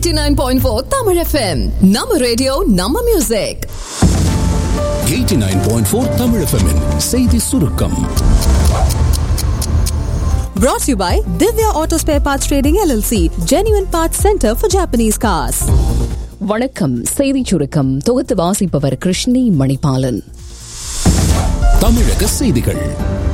89.4 Tamil FM. நம்ம radio நம்ம music 89.4 Tamil FM -இன் செய்தி சுருக்கம் Brought to you by Divya Auto Spare Parts Trading LLC, Genuine Parts Center for Japanese Cars. வணக்கம் செய்திச் சுருக்கம் தொகுத்து வாசிப்பவர் கிருஷ்ணி மணிபாலன் தமிழக செய்திகள்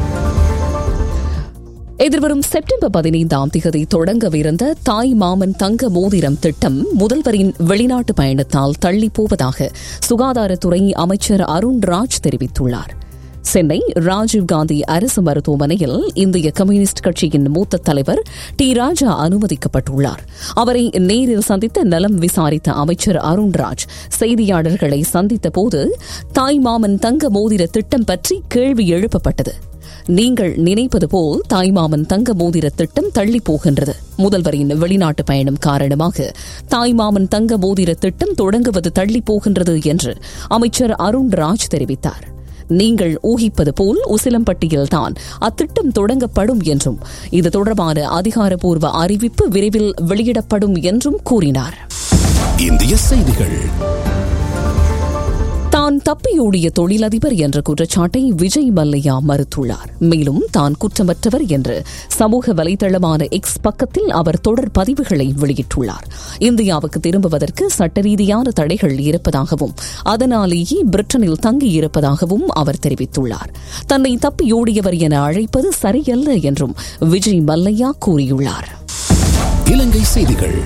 எதிர்வரும் செப்டம்பர் பதினைந்தாம் திகதி தொடங்கவிருந்த தாய் மாமன் தங்க மோதிரம் திட்டம் முதல்வரின் வெளிநாட்டு பயணத்தால் தள்ளி போவதாக சுகாதாரத்துறை அமைச்சர் அருண் ராஜ் தெரிவித்துள்ளார் சென்னை ராஜீவ்காந்தி அரசு மருத்துவமனையில் இந்திய கம்யூனிஸ்ட் கட்சியின் மூத்த தலைவர் டி ராஜா அனுமதிக்கப்பட்டுள்ளார் அவரை நேரில் சந்தித்த நலம் விசாரித்த அமைச்சர் அருண்ராஜ் செய்தியாளர்களை சந்தித்த போது தாய் மாமன் தங்க மோதிர திட்டம் பற்றி கேள்வி எழுப்பப்பட்டது நீங்கள் நினைப்பது போல் தாய்மாமன் தங்க மோதிர திட்டம் தள்ளி போகின்றது முதல்வரின் வெளிநாட்டு பயணம் காரணமாக தாய்மாமன் தங்க மோதிர திட்டம் தொடங்குவது தள்ளி போகின்றது என்று அமைச்சர் அருண் ராஜ் தெரிவித்தார் நீங்கள் ஊகிப்பது போல் உசிலம்பட்டியில்தான் அத்திட்டம் தொடங்கப்படும் என்றும் இது தொடர்பான அதிகாரப்பூர்வ அறிவிப்பு விரைவில் வெளியிடப்படும் என்றும் கூறினார் இந்திய செய்திகள் தான் தப்பியோடிய தொழிலதிபர் என்ற குற்றச்சாட்டை விஜய் மல்லையா மறுத்துள்ளார் மேலும் தான் குற்றமற்றவர் என்று சமூக வலைதளமான எக்ஸ் பக்கத்தில் அவர் தொடர் பதிவுகளை வெளியிட்டுள்ளார் இந்தியாவுக்கு திரும்புவதற்கு சட்ட ரீதியான தடைகள் இருப்பதாகவும் அதனாலேயே பிரிட்டனில் தங்கியிருப்பதாகவும் அவர் தெரிவித்துள்ளார் தன்னை தப்பியோடியவர் என அழைப்பது சரியல்ல என்றும் விஜய் மல்லையா கூறியுள்ளார் இலங்கை செய்திகள்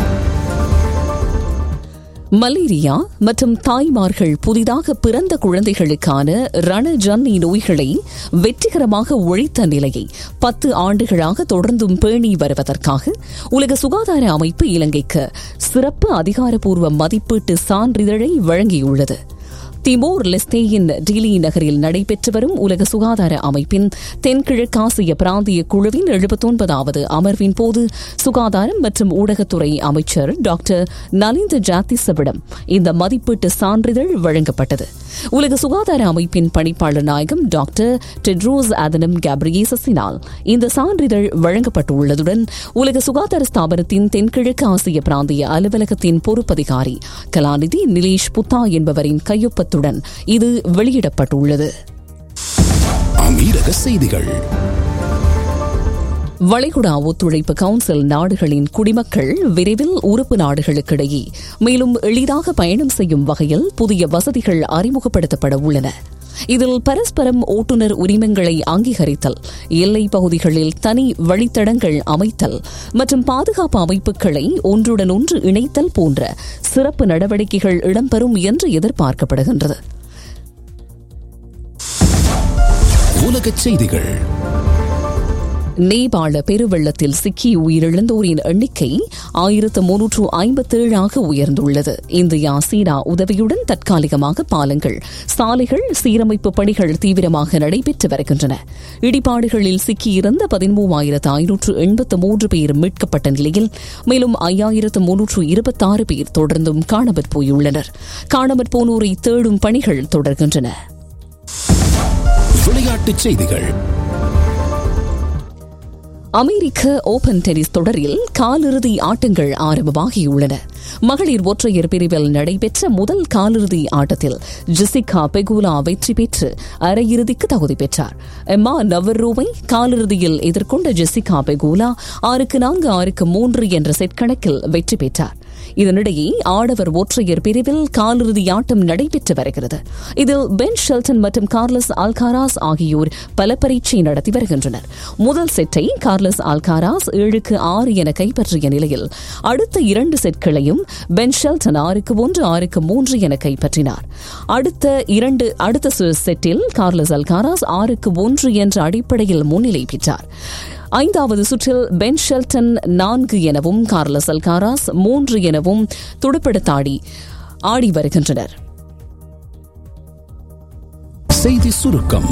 மலேரியா மற்றும் தாய்மார்கள் புதிதாக பிறந்த குழந்தைகளுக்கான ரணஜன்னி நோய்களை வெற்றிகரமாக ஒழித்த நிலையை பத்து ஆண்டுகளாக தொடர்ந்தும் பேணி வருவதற்காக உலக சுகாதார அமைப்பு இலங்கைக்கு சிறப்பு அதிகாரப்பூர்வ மதிப்பீட்டு சான்றிதழை வழங்கியுள்ளது திமோர் லெஸ்தேயின் டிலி நகரில் நடைபெற்று வரும் உலக சுகாதார அமைப்பின் தென்கிழக்காசிய பிராந்திய குழுவின் எழுபத்தொன்பதாவது அமர்வின் போது சுகாதாரம் மற்றும் ஊடகத்துறை அமைச்சர் டாக்டர் நலிந்த ஜாத்திசவிடம் இந்த மதிப்பீட்டு சான்றிதழ் வழங்கப்பட்டது உலக சுகாதார அமைப்பின் பணிப்பாளர் நாயகம் டாக்டர் டெட்ரோஸ் அதனம் கேப்ரியேசஸினால் இந்த சான்றிதழ் வழங்கப்பட்டுள்ளதுடன் உலக சுகாதார ஸ்தாபனத்தின் தென்கிழக்கு ஆசிய பிராந்திய அலுவலகத்தின் பொறுப்பதிகாரி கலாநிதி நிலேஷ் புத்தா என்பவரின் கையொப்பத்துடன் இது வெளியிடப்பட்டுள்ளது அமீரக செய்திகள் வளைகுடா ஒத்துழைப்பு கவுன்சில் நாடுகளின் குடிமக்கள் விரைவில் உறுப்பு நாடுகளுக்கிடையே மேலும் எளிதாக பயணம் செய்யும் வகையில் புதிய வசதிகள் அறிமுகப்படுத்தப்பட உள்ளன இதில் பரஸ்பரம் ஓட்டுநர் உரிமங்களை அங்கீகரித்தல் எல்லை பகுதிகளில் தனி வழித்தடங்கள் அமைத்தல் மற்றும் பாதுகாப்பு அமைப்புகளை ஒன்றுடன் ஒன்று இணைத்தல் போன்ற சிறப்பு நடவடிக்கைகள் இடம்பெறும் என்று எதிர்பார்க்கப்படுகின்றது உலகச் செய்திகள் நேபாள பெருவெள்ளத்தில் சிக்கி உயிரிழந்தோரின் எண்ணிக்கை ஆயிரத்து முன்னூற்று ஐம்பத்தேழாக உயர்ந்துள்ளது இந்தியா சீனா உதவியுடன் தற்காலிகமாக பாலங்கள் சாலைகள் சீரமைப்பு பணிகள் தீவிரமாக நடைபெற்று வருகின்றன இடிபாடுகளில் சிக்கியிருந்த பதிமூவாயிரத்து ஐநூற்று எண்பத்து மூன்று பேர் மீட்கப்பட்ட நிலையில் மேலும் ஐயாயிரத்து முன்னூற்று இருபத்தாறு பேர் தொடர்ந்தும் காணாமற் போயுள்ளனர் காணாமற் போனோரை தேடும் பணிகள் தொடர்கின்றன விளையாட்டுச் செய்திகள் அமெரிக்க ஓபன் டென்னிஸ் தொடரில் காலிறுதி ஆட்டங்கள் ஆரம்பமாகியுள்ளன மகளிர் ஒற்றையர் பிரிவில் நடைபெற்ற முதல் காலிறுதி ஆட்டத்தில் ஜெசிகா பெகுலா வெற்றி பெற்று அரையிறுதிக்கு தகுதி பெற்றார் எம்மா நவர்ரோவை காலிறுதியில் எதிர்கொண்ட ஜெசிகா பெகுலா ஆறுக்கு நான்கு ஆறுக்கு மூன்று என்ற செட் கணக்கில் வெற்றி பெற்றார் இதனிடையே ஆடவர் ஒற்றையர் பிரிவில் காலிறுதி ஆட்டம் நடைபெற்று வருகிறது இதில் பென் ஷெல்டன் மற்றும் கார்லஸ் ஆல்காராஸ் ஆகியோர் பல பரீட்சை நடத்தி வருகின்றனர் முதல் செட்டை கார்லஸ் ஆல்காராஸ் ஏழுக்கு ஆறு என கைப்பற்றிய நிலையில் அடுத்த இரண்டு செட்களையும் பென் ஷெல்டன் ஆறுக்கு ஒன்று ஆறுக்கு மூன்று என கைப்பற்றினார் அடுத்த இரண்டு அடுத்த செட்டில் கார்லஸ் அல்காராஸ் ஆறுக்கு ஒன்று என்ற அடிப்படையில் முன்னிலை பெற்றார் ஐந்தாவது சுற்றில் பென் ஷெல்டன் நான்கு எனவும் கார்லஸ் அல்காராஸ் மூன்று எனவும் துடுப்படுத்தாடி ஆடி வருகின்றனர் செய்தி சுருக்கம்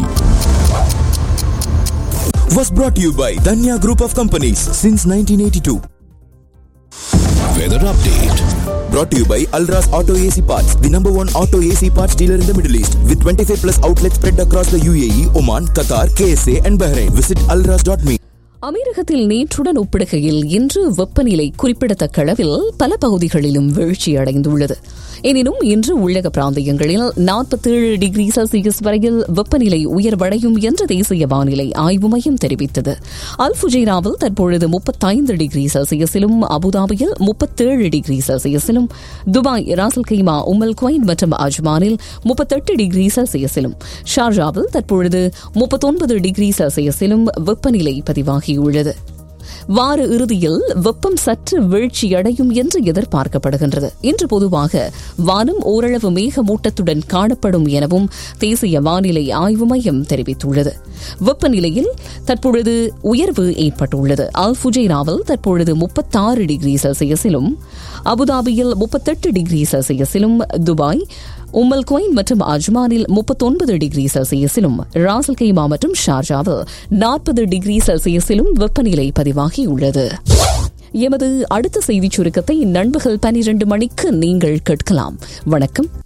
was brought to you by Danya Group of Companies since 1982. Weather update Brought to you by Alras Auto AC Parts, the number one auto AC parts dealer in the Middle East, with 25 plus outlets spread across the UAE, Oman, Qatar, KSA, and Bahrain. Visit alras.me. அமீரகத்தில் நேற்றுடன் ஒப்பிடுகையில் இன்று வெப்பநிலை குறிப்பிடத்தக்க அளவில் பல பகுதிகளிலும் வீழ்ச்சியடைந்துள்ளது எனினும் இன்று உள்ளக பிராந்தியங்களில் நாற்பத்தேழு டிகிரி செல்சியஸ் வரையில் வெப்பநிலை உயர்வடையும் என்று தேசிய வானிலை ஆய்வு மையம் தெரிவித்தது அல்புஜைராவில் தற்பொழுது முப்பத்தைந்து டிகிரி செல்சியஸிலும் அபுதாபியில் முப்பத்தேழு டிகிரி செல்சியஸிலும் துபாய் ராசல் கைமா உமல் குவைன் மற்றும் அஜ்மானில் முப்பத்தெட்டு டிகிரி செல்சியஸிலும் ஷார்ஜாவில் தற்பொழுது முப்பத்தொன்பது டிகிரி செல்சியஸிலும் வெப்பநிலை பதிவாகியுள்ளது வார இறுதியில் வெப்பம் சற்று வீழ்ச்சியடையும் என்று எதிர்பார்க்கப்படுகின்றது இன்று பொதுவாக வானம் ஓரளவு மேகமூட்டத்துடன் காணப்படும் எனவும் தேசிய வானிலை ஆய்வு மையம் தெரிவித்துள்ளது வெப்பநிலையில் தற்பொழுது உயர்வு ஏற்பட்டுள்ளது அல் ஃபுஜைராவில் தற்பொழுது முப்பத்தாறு டிகிரி செல்சியஸிலும் அபுதாபியில் முப்பத்தெட்டு டிகிரி செல்சியஸிலும் துபாய் உம்மல் குவைன் மற்றும் அஜ்மானில் முப்பத்தொன்பது டிகிரி செல்சியஸிலும் ராசல் கைமா மற்றும் ஷார்ஜாவில் நாற்பது டிகிரி செல்சியஸிலும் வெப்பநிலை பதிவாகியுள்ளது எமது அடுத்த செய்திச் சுருக்கத்தை நண்பகல் பனிரெண்டு மணிக்கு நீங்கள் கேட்கலாம் வணக்கம்